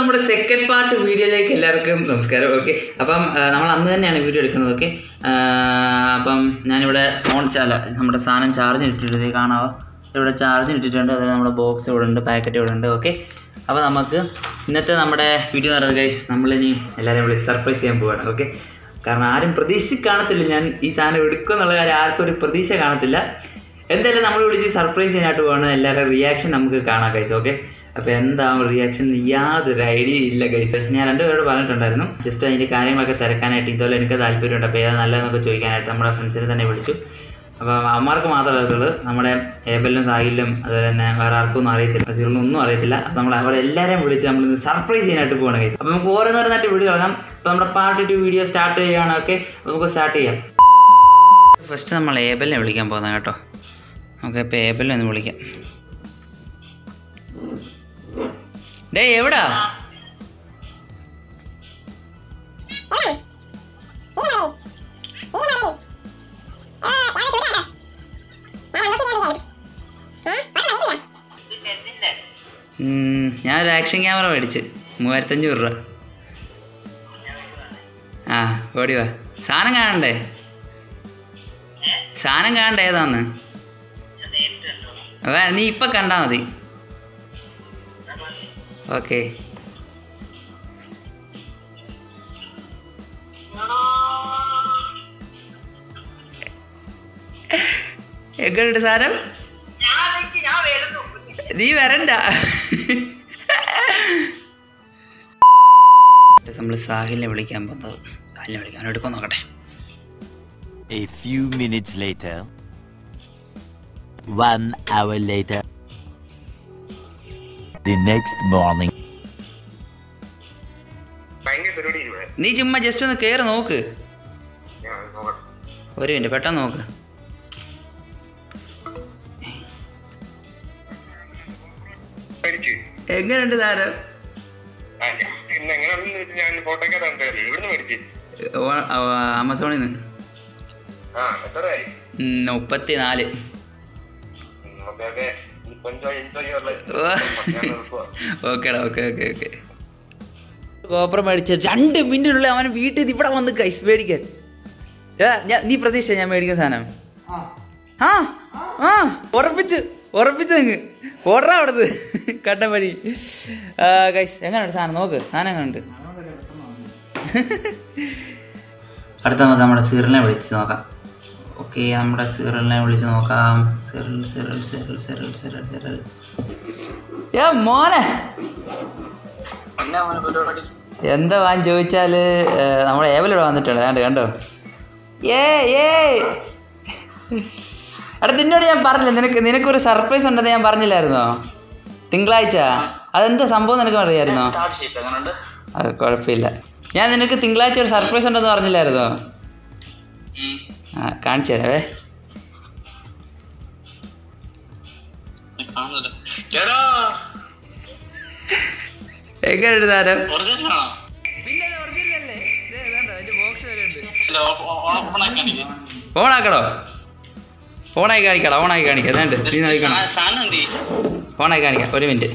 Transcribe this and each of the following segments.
നമ്മുടെ second part വീഡിയോയിലേക്ക് എല്ലാവർക്കും നമസ്കാരം ഓക്കെ അപ്പം ആ, നമ്മൾ അന്ന് തന്നെയാണ് വീഡിയോ എടുക്കുന്നത് ഓക്കെ അപ്പം ഞാനിവിടെ ഫോൺ ചാല നമ്മുടെ സാധനം ചാർജ് ഇട്ടിട്ട് കാണാവോ ഇവിടെ ചാർജ് ഇട്ടിട്ടുണ്ട് അതിൽ നമ്മുടെ ബോക്സ് ഇവിടെ ഉണ്ട് പാക്കറ്റ് ഇവിടെ ഉണ്ട് ഓക്കെ അപ്പോൾ നമുക്ക് ഇന്നത്തെ നമ്മുടെ വീഡിയോ എന്ന് പറയുന്നത് ഗൈസ് നമ്മളിനി എല്ലാവരെയും വിളിച്ച് സർപ്രൈസ് ചെയ്യാൻ പോവാണ് ഓക്കെ കാരണം ആരും പ്രതീക്ഷ കാണത്തില്ല ഞാൻ ഈ സാധനം എടുക്കും എന്നുള്ള കാര്യം ആർക്കും ഒരു പ്രതീക്ഷ കാണത്തില്ല എന്തായാലും നമ്മൾ വിളിച്ച് സർപ്രൈസ് ചെയ്യാനായിട്ട് പോകണം എല്ലാവരുടെ റിയാക്ഷൻ നമുക്ക് കാണാം ഗൈസ് ഓക്കെ അപ്പോൾ എന്താവും റിയാക്ഷൻ യാതൊരു ഐഡിയ ഇല്ല ഗൈസ് ഞാൻ രണ്ടുപേരോട് പറഞ്ഞിട്ടുണ്ടായിരുന്നു ജസ്റ്റ് അതിൻ്റെ കാര്യങ്ങളൊക്കെ തിരക്കാനായിട്ട് ഇതുപോലെ എനിക്ക് താല്പര്യമുണ്ട് അപ്പോൾ ഏതാ നല്ലതെന്നൊക്കെ ചോദിക്കാനായിട്ട് നമ്മുടെ ഫ്രണ്ട്സിനെ തന്നെ വിളിച്ചു അപ്പോൾ അമ്മമാർക്ക് മാത്രമേ അറിയത്തുള്ളൂ നമ്മുടെ ഏബലിനും സാഹിലും അതുപോലെ തന്നെ വേറെ ആർക്കും ഒന്നും അറിയത്തില്ല ബസീറിനും ഒന്നും അറിയത്തില്ല അപ്പോൾ നമ്മൾ അവരെല്ലാവരെയും വിളിച്ച് നമ്മൾ സർപ്രൈസ് ചെയ്യാനായിട്ട് പോകണം ഗൈസ് അപ്പോൾ നമുക്ക് ഓരോന്നോരോന്നായിട്ട് വീഡിയോ കാണാം അപ്പോൾ നമ്മുടെ പാർട്ട് ടു വീഡിയോ സ്റ്റാർട്ട് ചെയ്യുകയാണ് ഓക്കെ നമുക്ക് സ്റ്റാർട്ട് ചെയ്യാം ഫസ്റ്റ് നമ്മൾ ഏബലിനെ വിളിക്കാൻ പോകുന്നത് കേട്ടോ നമുക്ക് ഇപ്പോൾ ഏബലിനെ ഒന്ന് വിളിക്കാം ഡേ എവിടാ ഉം, ഞാനൊരു ആക്ഷൻ ക്യാമറ മേടിച്ച് മൂവായിരത്തഞ്ഞൂറ് രൂപ ആ ഓടി വാ സാധനം കാണണ്ടേ സാധനം കാണണ്ടേ ഏതാന്ന് അതാ നീ ഇപ്പം കണ്ടാൽ മതി ഓക്കെ എങ്ങനെയുണ്ട് സാരം നീ വരണ്ട നമ്മൾ സാഹിലിനെ വിളിക്കാൻ പോകുന്നത് സാഹിലിനെ വിളിക്കാൻ അവനെ എടുക്കാൻ നോക്കട്ടെ A few minutes later. One hour later. The next morning. ഭയങ്കര പരിപാടി ഇവിടെ നീ ചുമ്മാ ജസ്റ്റ് ഒന്ന് കയറി നോക്ക് ഞാൻ നോക്കട്ടെ ഒരു മിനിറ്റ് പെട്ടെന്ന് നോക്ക് പഠിച്ചു എങ്ങനെയുണ്ട് സാരം ആ ഞാൻ ഇന്ന് എങ്ങനെയാണെന്ന് വെച്ചാൽ ഞാൻ ഫോട്ടോയ്ക്ക് കണ്ടത് ഇവിടുന്ന് പഠിച്ചു ഓ- ആ, ആമസോണിൽ നിന്ന് ആ എത്രയായി ഉം, മുപ്പത്തി നാല് ഓക്കെ ഓക്കെ ഇപ്പൊ എൻജോയ് എൻജോയ് ഓക്കേടാ ഓക്കെ ഓക്കെ ഓക്കെ കോപ്പർ മേടിച്ച രണ്ട് മിനിറ്റിനുള്ളിൽ അവൻ വീട്ടിൽ നിന്ന് ഇവിടെ വന്ന് കൈസ് മേടിക്കാൻ ഏ, ഞാൻ നീ പ്രതീക്ഷ ഞാൻ മേടിക്കുന്ന സാധനം ആ ആ ഉറപ്പിച്ച് ഉറപ്പിച്ച് അങ്ങ് ഓർഡറാ അവിടുന്ന് കട്ടപ്പടി കൈസ് എങ്ങനെയുണ്ട് സാധനം നോക്ക് സാധനം എങ്ങനെയുണ്ട് അടുത്ത നമുക്ക് നമ്മുടെ സീറിനെ വിളിച്ച് നോക്കാം ഓക്കെ നമ്മുടെ സീറിനെ വിളിച്ച് നോക്കാം Cyril Cyril Cyril Cyril Cyril Cyril ഏ മോനെ എന്താ വാൻ ചോദിച്ചാല് ഏ, നമ്മുടെ ഏവലിവിടെ വന്നിട്ടുണ്ട് കണ്ടോ കണ്ടോ ഏ ഏ എടാ നിന്നോട് ഞാൻ പറഞ്ഞില്ല നിനക്ക് നിനക്കൊരു സർപ്രൈസ് ഉണ്ടെന്ന് ഞാൻ പറഞ്ഞില്ലായിരുന്നോ തിങ്കളാഴ്ച അതെന്താ സംഭവം നിനക്ക് അറിയായിരുന്നോ അത് കുഴപ്പമില്ല ഞാൻ നിനക്ക് തിങ്കളാഴ്ച ഒരു സർപ്രൈസ് ഉണ്ടെന്ന് പറഞ്ഞില്ലായിരുന്നോ ആ കാണിച്ചു തരാവേ എങ്ങനെയുണ്ട് താരം ഓണാക്കടോ ഓണായി കാണിക്കടാ ഓണായി കാണിക്കാം അതാണ്ട് നീ നോക്കണം ഓണായി കാണിക്കാം ഒരു മിനിറ്റ്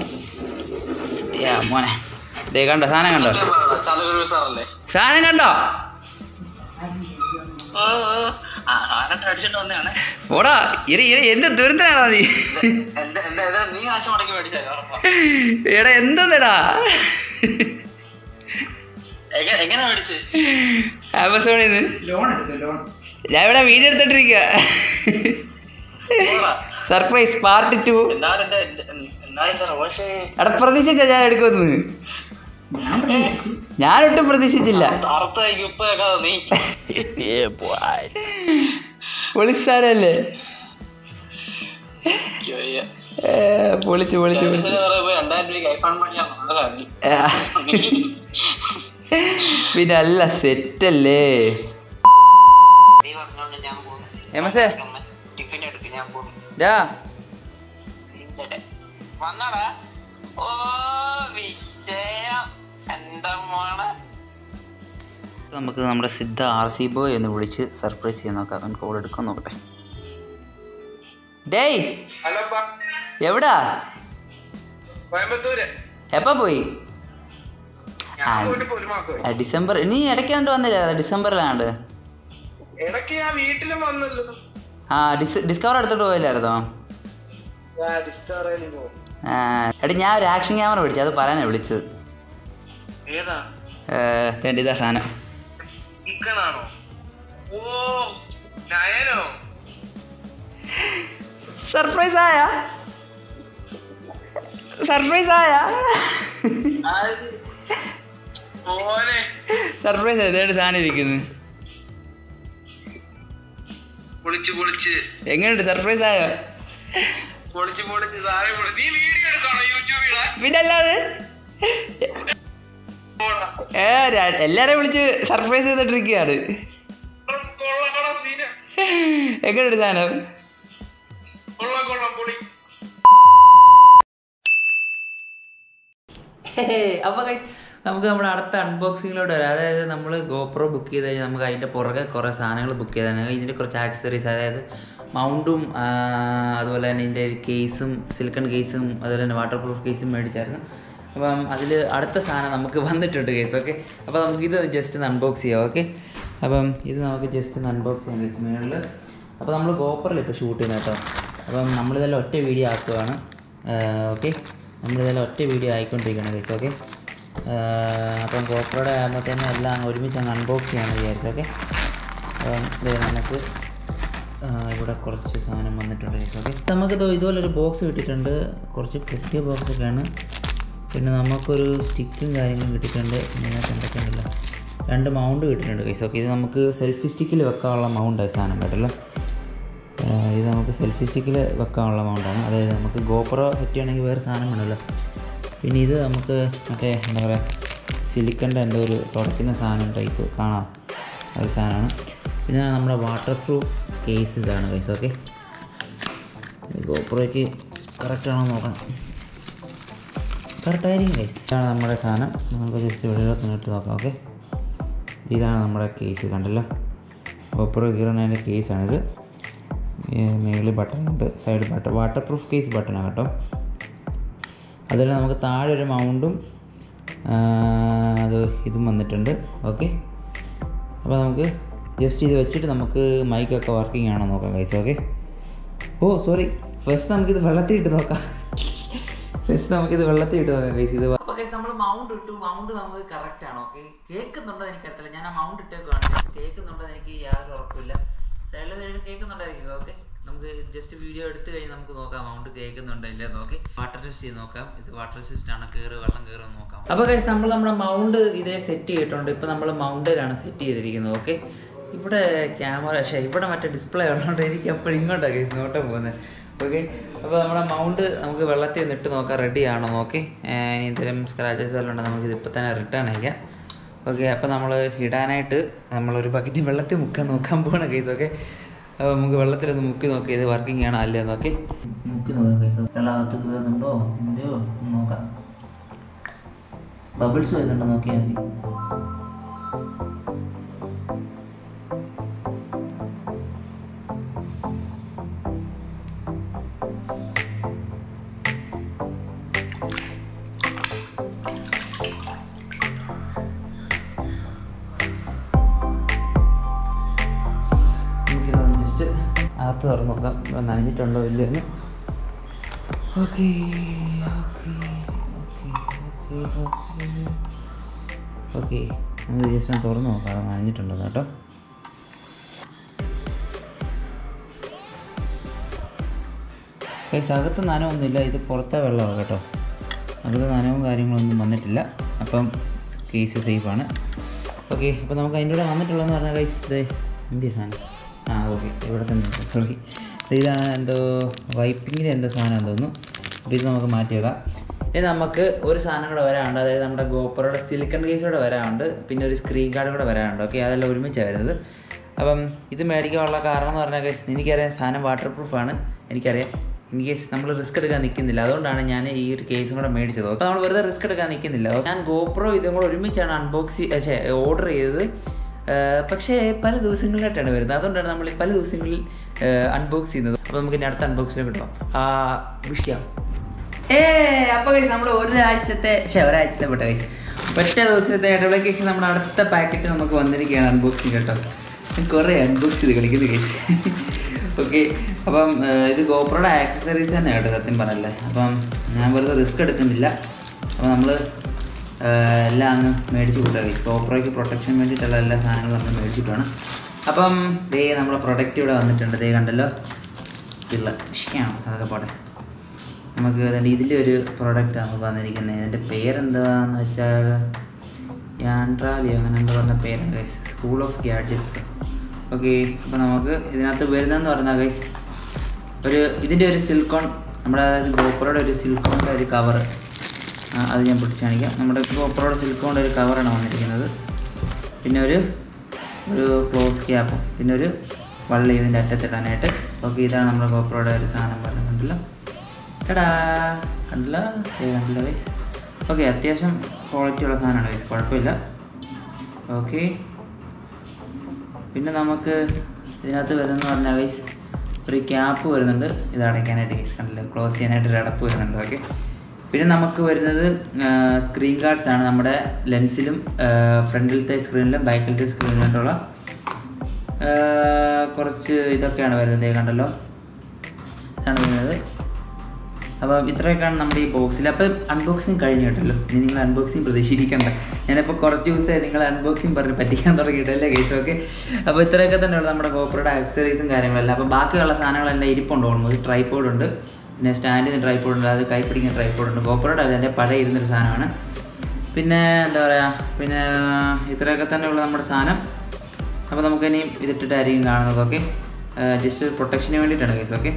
യാ മോനെ ദേ കണ്ടോ സാധനം കണ്ടോ സാധനം കണ്ടോ ഓടാ ഇട ഇട എന്ത് ദുരന്തനാടാ നീ എടാ എന്തെന്നടാ എങ്ങനെ മേടിച്ച് ആമസോണിൽ നിന്ന് ഞാൻ ഇവിടെ വീഡിയോ എടുത്തോണ്ടിരിക്കുക സർപ്രൈസ് പാർട്ട് ടു എന്നാലും എന്റെ എന്നാലും എന്താ പക്ഷേ എടാ പ്രതീക്ഷിച്ച ഞാൻ എടുക്കുമെന്ന് ഞാനൊട്ടും പ്രതീക്ഷിച്ചില്ല അർത്ഥമായിരിക്കും ഉപ്പ് കേൾക്കാതെ നീ Yeah, boy. പൊളിസാരല്ലേ അയ്യോ, അയ്യോ. ഏ, പൊളിച്ച് പൊളിച്ച് പൊളിച്ച് ഇതിന് പറയുമ്പോ രണ്ടായിരം രൂപയ്ക്ക് ഐഫോൺ മേടിക്കാൻ നല്ലതാണ് ആ. പിന്നെ അല്ല സെറ്റല്ലേ നീ പറഞ്ഞോണ്ട് ഞാൻ പോകുന്നു എമസേ ടിഫിൻ എടുക്ക് ഞാൻ പോകുന്നു ഡാ ഇല്ലടെ. വന്നടാ ഓ വിഷയം എന്താ മോളെ നമുക്ക് നമ്മുടെ സിദ്ധ ആർ സി ബോയ് എന്ന് വിളിച്ച് സർപ്രൈസ് ചെയ്യാൻ നോക്കാം അവൻ കോൾ എടുക്കാൻ നോക്കട്ടെ ഡേയ് ഹലോ എവിടാ കോയമ്പത്തൂര് എപ്പോ പോയി ഞാൻ പോയിട്ട് ഇപ്പൊ ഒരു മാസമായി ആ, ഡിസംബർ നീ ഇടയ്ക്കാണ്ട് വന്നില്ല ഡിസംബറിലാണ്ട് ഇടയ്ക്ക് ഞാൻ വീട്ടിലും വന്നല്ലോ ആ ഡിസ് ഡിസ്കവർ എടുത്തോട്ട് പോയില്ലായിരുന്നോ ഡിസ്റ്റോറേലും പോകും ആ, എടാ ഞാൻ ഒരു ആക്ഷൻ ക്യാമറ മേടിച്ചു അത് പറയാനാണ് വിളിച്ചത് ഏതാ ഏ, തേണ്ട ഇതാ സാധനം ഇക്കണാണോ ഓ നയനോ സർപ്രൈസ് ആയ സർപ്രൈസ് ആയ ഓനെ സർപ്രൈസ് ആയ തേണ്ട സാധനം ഇരിക്കുന്നു പൊളിച്ച് പൊളിച്ച് എങ്ങനെയുണ്ട് സർപ്രൈസ് ആയോ പൊളിച്ച് പൊളിച്ച് സാറേ പൊളിച്ച് നീ വീഡിയോ എടുക്കണോ യൂട്യൂബിലെ പിന്നെ അല്ലാതെ ഏ ര- എല്ലാരെയും വിളിച്ച് സർപ്രൈസ് ചെയ്തിട്ടിരിക്കുകയാണ് കൊള്ളാം സീന എങ്ങനെയുണ്ട് സാധനം കൊള്ളാം കൊള്ളാം പൊളി അപ്പോൾ നമുക്ക് നമ്മുടെ അടുത്ത അൺബോക്സിങ്ങിലോട്ട് വരാം അതായത് നമ്മൾ ഗോപ്രോ ബുക്ക് ചെയ്ത് കഴിഞ്ഞാൽ നമുക്ക് അതിൻ്റെ പുറകെ കുറേ സാധനങ്ങൾ ബുക്ക് ചെയ്താണ് ഇതിൻ്റെ കുറച്ച് ആക്സസറീസ് അതായത് മൗണ്ടും ആ, അതുപോലെ തന്നെ ഇതിൻ്റെ കേസും സിലിക്കൺ കേസും അതുപോലെ തന്നെ വാട്ടർ പ്രൂഫ് കേസും മേടിച്ചായിരുന്നു അപ്പം അതിൽ അടുത്ത സാധനം നമുക്ക് വന്നിട്ടുണ്ട് കേസ് ഓക്കെ അപ്പോൾ നമുക്കിത് ജസ്റ്റ് ഒന്ന് അൺബോക്സ് ചെയ്യാം ഓക്കെ അപ്പം ഇത് നമുക്ക് ജസ്റ്റ് ഒന്ന് അൺബോക്സ് ചെയ്യാം കേസ് മേളിൽ അപ്പോൾ നമ്മൾ ഗോപ്പറിൽ ഇപ്പോൾ ഷൂട്ട് ചെയ്യുന്നത് കേട്ടോ അപ്പം നമ്മളിതെല്ലാം ഒറ്റ വീഡിയോ ആക്കുകയാണ് ഓക്കെ നമ്മളിതെല്ലാം ഒറ്റ വീഡിയോ ആയിക്കൊണ്ടിരിക്കുകയാണ് കേസ് ഓക്കെ അപ്പം ഗോപ്രോയുടെ ആകുമ്പോഴത്തേനും എല്ലാം ഒരുമിച്ച് അങ്ങ് അൺബോക്സ് ചെയ്യാമെന്ന് വിചാരിച്ചു ഓക്കെ അപ്പം ഇത് നമുക്ക് ആ, ഇവിടെ കുറച്ച് സാധനം വന്നിട്ടുണ്ട് കേസ് ഓക്കെ നമുക്കിത് ഇതുപോലെ ഒരു ബോക്സ് കിട്ടിയിട്ടുണ്ട് കുറച്ച് പൊട്ടിയ ബോക്സ് ഒക്കെയാണ് പിന്നെ നമുക്കൊരു സ്റ്റിക്കും കാര്യങ്ങളും കിട്ടിയിട്ടുണ്ട് നിങ്ങൾക്ക് എന്തൊക്കെയുണ്ടല്ലോ രണ്ട് മൗണ്ട് കിട്ടിയിട്ടുണ്ട് കേസ് ഓക്കെ ഇത് നമുക്ക് സെൽഫി സ്റ്റിക്കിൽ വെക്കാനുള്ള മൗണ്ട് സാധനം കേട്ടല്ലോ ആ, ഇത് നമുക്ക് സെൽഫി സ്റ്റിക്കിൽ വെക്കാനുള്ള മൗണ്ടാണ് അതായത് നമുക്ക് ഗോപ്രോ സെറ്റ് ചെയ്യണമെങ്കിൽ വേറെ സാധനം വേണമല്ലോ പിന്നെ ഇത് നമുക്ക് മറ്റേ എന്താ പറയുക സിലിക്കൻ്റെ എന്തോ ഒരു തുടയ്ക്കുന്ന സാധനം ടൈപ്പ് കാണാം ആ ഒരു സാധനമാണ് പിന്നെ നമ്മുടെ വാട്ടർ പ്രൂഫ് കേസ് ഇതാണ് കേസ് ഓക്കെ ഗോപ്രോയ്ക്ക് കറക്റ്റ് ആണോ നോക്കണം കറക്റ്റായിരിക്കും കേസ് ഇതാണ് നമ്മുടെ സാധനം നമുക്ക് ജസ്റ്റ് വെളിയിലോട്ട് നീട്ടി നോക്കാം ഓക്കെ ഇതാണ് നമ്മുടെ കേസ് കണ്ടല്ലോ ഗോപ്രോ കീറണതിൻ്റെ കേസാണിത് മേളിൽ ബട്ടൺ ഉണ്ട് side button waterproof case ബട്ടണാണ് കേട്ടോ അതുപോലെ നമുക്ക് താഴെ ഒരു മൗണ്ടും അത് ഇതും വന്നിട്ടുണ്ട് ഓക്കെ അപ്പോൾ നമുക്ക് ജസ്റ്റ് ഇത് വെച്ചിട്ട് നമുക്ക് മൈക്കൊക്കെ വർക്കിംഗ് ആണോ നോക്കാം guys okay oh sorry first നമുക്കിത് വെള്ളത്തിൽ ഇട്ട് നോക്കാം ഫസ്റ്റ് നമുക്കിത് വെള്ളത്തിൽ ഇട്ട് നോക്കാം കൈസ് ഇത് അപ്പോൾ കൈസ് നമ്മൾ മൗണ്ട് ഇട്ടു മൗണ്ട് നമുക്ക് കറക്റ്റ് ആണ് ഓക്കെ കേൾക്കുന്നുണ്ടോ എനിക്കറിയില്ല ഞാൻ ആ മൗണ്ട് ഇട്ടേക്കാണ് കേൾക്കുന്നുണ്ടോ എനിക്ക് യാതൊരു ഉറപ്പില്ല സൈഡിൽ നിന്ന് കേൾക്കുന്നുണ്ടായിരിക്കും ഓക്കെ നമുക്ക് ജസ്റ്റ് വീഡിയോ എടുത്തു കഴിഞ്ഞ് നമുക്ക് നോക്കാം മൗണ്ട് കേൾക്കുന്നുണ്ടോ ഇല്ല നോക്കി വാട്ടർ ടെസ്റ്റ് ചെയ്ത് നോക്കാം ഇത് വാട്ടർ റെസിസ്റ്റ് ആണ് കയറി വെള്ളം കയറി നോക്കാം അപ്പോൾ കഴിച്ച് നമ്മൾ നമ്മുടെ മൗണ്ട് ഇതേ സെറ്റ് ചെയ്തിട്ടുണ്ട് ഇപ്പോൾ നമ്മൾ മൗണ്ടിലാണ് സെറ്റ് ചെയ്തിരിക്കുന്നത് ഓക്കെ ഇവിടെ ക്യാമറ പക്ഷേ ഇവിടെ മറ്റേ ഡിസ്പ്ലേ ഉള്ളതുകൊണ്ട് എനിക്ക് അപ്പോൾ ഇങ്ങോട്ടാണ് കേസ് ഇങ്ങോട്ടാണ് പോകുന്നത് ഓക്കെ അപ്പോൾ നമ്മുടെ മൗണ്ട് നമുക്ക് വെള്ളത്തിൽ നിട്ട് നോക്കാം റെഡി ആണോ നോക്കി ഇനി എന്തെങ്കിലും സ്ക്രാച്ചസ് വല്ലതും ഉണ്ടെങ്കിൽ നമുക്ക് ഇതിപ്പോൾ തന്നെ റിട്ടേൺ അയക്കാം ഓക്കെ അപ്പോൾ നമ്മൾ ഇടാനായിട്ട് നമ്മളൊരു ബക്കറ്റ് വെള്ളത്തിൽ മുക്കാൻ നോക്കാൻ പോകണ കേസ് ഓക്കെ അപ്പോൾ നമുക്ക് വെള്ളത്തിലൊന്ന് മുക്കി നോക്കി ഇത് വർക്കിംഗ് ആണോ അല്ലയോ നോക്കി മുക്കി നോക്കാം കേസ് വെള്ളകത്ത് കയറുന്നുണ്ടോ എന്തെയോ ഒന്ന് നോക്കാം ബബിൾസ് വരുന്നുണ്ടോ നോക്കിയാൽ മതി നമുക്കിതൊന്ന് ജസ്റ്റ് അകത്ത് തുറന്ന് നോക്കാം ഇപ്പൊ നനഞ്ഞിട്ടുണ്ടോ ഇല്ലയോ എന്ന് okay okay okay okay okay നമുക്ക് ജസ്റ്റ് ഒന്ന് തുറന്ന് നോക്കാം അത് നനഞ്ഞിട്ടുണ്ടോ എന്ന് കേട്ടോ കൈസ് അകത്ത് നനവൊന്നുമില്ല ഇത് പുറത്തെ വെള്ളമാണ് കേട്ടോ അകത്ത് നനവും കാര്യങ്ങളൊന്നും വന്നിട്ടില്ല അപ്പം കേസ് സേഫാണ് ഓക്കെ അപ്പോൾ നമുക്ക് അതിൻ്റെ കൂടെ വന്നിട്ടുള്ളതെന്ന് പറഞ്ഞാൽ കൈസ് ഇത് എന്ത് സാധനം ആ ഓക്കെ ഇവിടെ തന്നെ സോറി ഇതാണ് എന്തോ വൈപ്പിങ്ങിൻ്റെ എന്തോ സാധനം തോന്നുന്നു അപ്പോൾ ഇത് നമുക്ക് മാറ്റി വെക്കാം ഇനി നമുക്ക് ഒരു സാധനം കൂടെ വരാനുണ്ട് അതായത് നമ്മുടെ ഗോപ്പറയുടെ സിലിക്കൺ കേസ് കൂടെ വരാനുണ്ട് പിന്നെ ഒരു സ്ക്രീൻ ഗാർഡ് കൂടെ വരാനുണ്ട് ഓക്കെ അതെല്ലാം ഒരുമിച്ചാണ് വരുന്നത് അപ്പം ഇത് മേടിക്കാനുള്ള കാരണം എന്ന് പറഞ്ഞാൽ കേസ് എനിക്കറിയാം സാധനം വാട്ടർ പ്രൂഫാണ് എനിക്കറിയാം ഇൻ കേസ് നമ്മൾ റിസ്ക് എടുക്കാൻ നിൽക്കുന്നില്ല അതുകൊണ്ടാണ് ഞാൻ ഈ ഒരു കേസും കൂടെ മേടിച്ചത് അപ്പോൾ നമ്മൾ വെറുതെ റിസ്ക് എടുക്കാൻ നിൽക്കുന്നില്ല ഞാൻ ഗോപ്രോ ഇതും കൂടെ ഒരുമിച്ചാണ് അൺബോക്സ് ഓർഡർ ചെയ്തത് ഏഹ് പക്ഷേ പല ദിവസങ്ങളിലായിട്ടാണ് വരുന്നത് അതുകൊണ്ടാണ് നമ്മൾ ഈ പല ദിവസങ്ങളിൽ അൺബോക്സ് ചെയ്യുന്നത് അപ്പോൾ നമുക്ക് ഇനി അടുത്ത അൺബോക്സിന് കിട്ടാം ആ വിഷയം ഏ അപ്പോൾ കഴിച്ച് നമ്മൾ ഒരാഴ്ചത്തെ ശേ ഒരാഴ്ചത്തെ പെട്ട കഴിച്ച് ഒറ്റ ദിവസത്തെ ഇടവേളയ്ക്ക് ശേഷം നമ്മുടെ അടുത്ത പാക്കറ്റ് നമുക്ക് വന്നിരിക്കുകയാണ് അൺബോക്സിങ് കേട്ടോ ഞാൻ കുറേ അൺബോക്സ് ചെയ്ത് കളിക്കുന്നത് കേസ് ഓക്കെ അപ്പം ഏഹ്, ഇത് ഗോപ്രോയുടെ ആക്സസറീസ് തന്നെ കേട്ടോ സത്യം പറഞ്ഞല്ലേ അപ്പം ഞാൻ വെറുതെ റിസ്ക് എടുക്കുന്നില്ല അപ്പോൾ നമ്മൾ എല്ലാം അങ്ങ് മേടിച്ച് കൂട്ടുക ഗൈസ് ഗോപ്രോയ്ക്ക് പ്രൊട്ടക്ഷൻ വേണ്ടിയിട്ടുള്ള എല്ലാ സാധനങ്ങളും നമ്മൾ മേടിച്ചിട്ട് വേണം അപ്പം ദേ നമ്മുടെ പ്രൊഡക്റ്റ് ഇവിടെ വന്നിട്ടുണ്ട് ദേ കണ്ടല്ലോ പിള്ള ഷ്യാം അതൊക്കെ പോട്ടെ നമുക്ക് അതുകൊണ്ട് ഇതിൻ്റെ ഒരു പ്രോഡക്റ്റ് നമുക്ക് വന്നിരിക്കുന്നത് ഇതിൻ്റെ പേരെന്താന്ന് വെച്ചാൽ യാൻട്രാലിയോ അങ്ങനെ എന്താ പറഞ്ഞ പേരാണ് guys school of gadgets okay അപ്പോൾ നമുക്ക് ഇതിനകത്ത് വരുന്നതെന്ന് പറഞ്ഞാൽ ഗൈസ് ഒരു ഇതിൻ്റെ ഒരു സിൽക്കോൺ നമ്മുടെ അതായത് ഗോപ്രോയുടെ ഒരു സിൽക്കോണിൻ്റെ ഒരു കവർ അത് ഞാൻ പിടിച്ച് കാണിക്കാം നമ്മുടെ ഗോപ്രോയുടെ സിൽക്കോണിൻ്റെ ഒരു കവറാണ് വന്നിരിക്കുന്നത് പിന്നെ ഒരു ഒരു ക്ലോസ് ക്യാപ്പും പിന്നെ ഒരു വള്ളി ഇതിൻ്റെ അറ്റത്തിടാനായിട്ട് ഓക്കെ ഇതാണ് നമ്മുടെ ഗോപ്രോയുടെ ഒരു സാധനം പറയുന്നുണ്ടല്ലോ എടാ കണ്ടില്ല ഏ കണ്ടില്ല വൈസ് ഓക്കെ അത്യാവശ്യം ക്വാളിറ്റി ഉള്ള സാധനമാണ് വൈസ് കുഴപ്പമില്ല ഓക്കെ പിന്നെ നമുക്ക് ഇതിനകത്ത് വരുന്നതെന്ന് പറഞ്ഞാൽ വൈസ് ഒരു ക്യാപ്പ് വരുന്നുണ്ട് ഇത് അടയ്ക്കാനായിട്ട് വൈസ് കണ്ടില്ല ക്ലോസ് ചെയ്യാനായിട്ട് ഒരു അടപ്പ് വരുന്നുണ്ട് ഓക്കെ പിന്നെ നമുക്ക് വരുന്നത് സ്ക്രീൻ ഗാർഡ്സ് ആണ് നമ്മുടെ ലെൻസിലും ഫ്രണ്ടിലത്തെ സ്ക്രീനിലും ബാക്കിലത്തെ സ്ക്രീനിലായിട്ടുള്ള കുറച്ച് ഇതൊക്കെയാണ് വരുന്നത് ദേ കണ്ടല്ലോ ഇതാണ് വരുന്നത് അപ്പം ഇത്രയൊക്കെയാണ് നമ്മുടെ ഈ ബോക്സിൽ അപ്പോൾ അൺബോക്സിങ് കഴിഞ്ഞു കേട്ടല്ലോ ഇനി നിങ്ങൾ അൺബോക്സിങ് പ്രതീക്ഷിക്കണ്ട ഞാനിപ്പോൾ കുറച്ച് ദിവസമായി നിങ്ങൾ അൺബോക്സിങ് പറഞ്ഞ് പറ്റിക്കാൻ തുടങ്ങിയിട്ടല്ലേ കേസ് ഓക്കെ അപ്പോൾ ഇത്രയൊക്കെ തന്നെയുള്ളൂ നമ്മുടെ ഗോപ്രോയുടെ ആക്സറീസും കാര്യങ്ങളെല്ലാം അപ്പോൾ ബാക്കിയുള്ള സാധനങ്ങളെല്ലാം ഇരിപ്പുണ്ട് ഓൾമോസ്റ്റ് ട്രൈപ്പോഡ് ഉണ്ട് പിന്നെ സ്റ്റാൻഡിന് ട്രൈപ്പോഡ് ഉണ്ട് അത് കൈ പിടിക്കുന്ന ട്രൈപ്പോഡ് ഉണ്ട് ഗോപ്രോയുടെ അത് എൻ്റെ പഴയ ഇരുന്നൊരു സാധനമാണ് പിന്നെ എന്താ പറയുക പിന്നെ ഇത്രയൊക്കെ തന്നെയുള്ള നമ്മുടെ സാധനം അപ്പോൾ നമുക്കിനി ഇതിട്ടിട്ടായിരിക്കും കാണുന്നത് ഓക്കെ ജസ്റ്റ് പ്രൊട്ടക്ഷന് വേണ്ടിയിട്ടാണ് കേസ് ഓക്കെ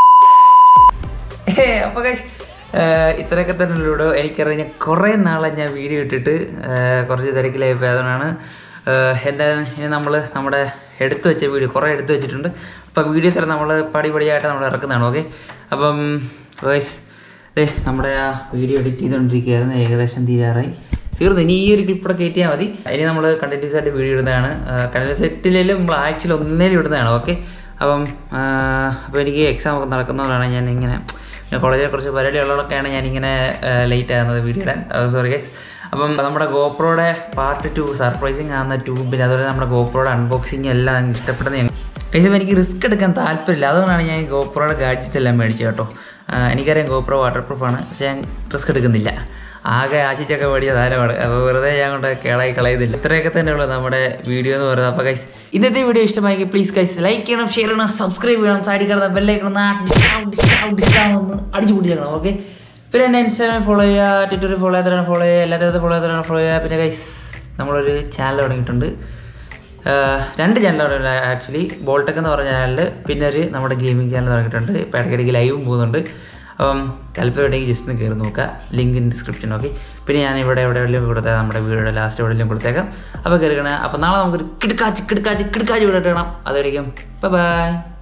അപ്പോൾ ഗൈസ് ഇത്രയൊക്കെ തന്നെ ഉള്ളൂ എനിക്കറിയാം ഞാൻ കുറേ നാളെ ഞാൻ വീഡിയോ ഇട്ടിട്ട് ഏഹ്, കുറച്ച് തിരക്കിലായി പോയി അതുകൊണ്ടാണ് ഏഹ്, എന്തായാലും ഇനി നമ്മൾ നമ്മുടെ എടുത്തു വെച്ച വീഡിയോ കുറേ എടുത്തു വെച്ചിട്ടുണ്ട് അപ്പോൾ വീഡിയോസ് എല്ലാം നമ്മൾ പടിപടിയായിട്ട് നമ്മൾ ഇറക്കുന്നതാണ് ഓക്കെ അപ്പം ഗൈസ് ദേ നമ്മുടെ ആ വീഡിയോ എഡിറ്റ് ചെയ്തുകൊണ്ടിരിക്കുകയായിരുന്നു ഏകദേശം തീരാറായി തീർന്നു ഇനി ഈ ഒരു ക്ലിപ്പൂടെ കയറ്റിയാൽ മതി ഇനി നമ്മൾ കണ്ടിന്യൂസ് ആയിട്ട് വീഡിയോ ഇടുന്നതാണ് കണ്ടിന്യൂസ് സെറ്റിലും നമ്മൾ ആഴ്ചയിൽ ഒന്നേലും ഇടുന്നതാണ് ഓക്കെ അപ്പം അപ്പോൾ എനിക്ക് എക്സാം ഒക്കെ നടക്കുന്നതുകൊണ്ടാണ് ഞാൻ ഇങ്ങനെ പിന്നെ കോളേജിലെ കുറച്ച് പരിപാടി ഉള്ളതൊക്കെയാണ് ഞാനിങ്ങനെ ലേറ്റ് ആകുന്നത് വീഡിയോ ഇടാൻ സോറി ഗൈസ് അപ്പം നമ്മുടെ ഗോപ്രോയുടെ പാർട്ട് ടു സർപ്രൈസിങ് ആകുന്ന ട്യൂബിൽ അതുപോലെ നമ്മുടെ ഗോപ്രോയുടെ അൺബോക്സിങ് എല്ലാം എനിക്ക് ഇഷ്ടപ്പെടുന്ന ഞാൻ കഴിച്ചപ്പോൾ എനിക്ക് റിസ്ക് എടുക്കാൻ താല്പര്യമില്ല അതുകൊണ്ടാണ് ഞാൻ ഗോപ്രോയുടെ ഗാഡ്ജറ്റ്സ് എല്ലാം മേടിച്ചത് കേട്ടോ ആ, എനിക്കറിയാം ഗോപ്രോ വാട്ടർ പ്രൂഫാണ് പക്ഷേ ഞാൻ റിസ്ക് എടുക്കുന്നില്ല ആകെ ആശിച്ചൊക്കെ മേടിച്ച ധാരമാണ് അപ്പോൾ വെറുതെ ഞാൻ കൊണ്ട് കേളായി കളയുന്നില്ല ഇത്രയൊക്കെ തന്നെയുള്ളൂ നമ്മുടെ വീഡിയോ എന്ന് പറയുന്നത് അപ്പോൾ ഗൈസ് ഇന്നത്തെ വീഡിയോ ഇഷ്ടമായെങ്കിൽ പ്ലീസ് ഗൈസ് ലൈക്ക് ചെയ്യണം ഷെയർ ചെയ്യണം സബ്സ്ക്രൈബ് ചെയ്യണം സൈഡിൽ കിടന്ന ബെല്ലൈക്കണം ഒന്ന് അടിച്ചു പൊട്ടിച്ചേക്കണം ഓക്കെ പിന്നെ എന്നെ ഇൻസ്റ്റാഗ്രാമിൽ ഫോളോ ചെയ്യുക ട്വിറ്ററിൽ ഫോളോ ചെയ്യാത്തവരാണ് ഫോളോ ചെയ്യുക എല്ലാത്തരത്തിൽ ഫോളോ ചെയ്യാത്തവരാണ് ഫോളോ ചെയ്യുക പിന്നെ ഗൈസ് നമ്മളൊരു ചാനൽ തുടങ്ങിയിട്ടുണ്ട് ആഹ് രണ്ട് ചാനലാണ് ആക്ച്വലി ബോൾടെക് എന്ന് പറഞ്ഞ ചാനലിൽ പിന്നെ ഒരു നമ്മുടെ ഗെയിമിംഗ് ചാനൽ തുടങ്ങിയിട്ടുണ്ട് ഇപ്പോൾ ഇടയ്ക്കിടയ്ക്ക് ലൈവും പോകുന്നുണ്ട് അപ്പം താല്പര്യം ഉണ്ടെങ്കിൽ ജസ്റ്റ് ഒന്ന് കയറി നോക്കുക ലിങ്ക് ഇൻ ഡിസ്ക്രിപ്ഷൻ ഓക്കെ പിന്നെ ഞാൻ ഇവിടെ എവിടെ എവിടെയും കൊടുത്തേക്കാം നമ്മുടെ വീഡിയോയുടെ ലാസ്റ്റ് എവിടെയെങ്കിലും കൊടുത്തേക്കാം അപ്പോൾ കയറിക്കണേ അപ്പോൾ നാളെ നമുക്കൊരു കിടക്കാച്ച് കിടക്കാച്ച് കിടക്കാച്ച് വീഡിയോ ഇടണം അതുവരെയും ബൈ ബൈ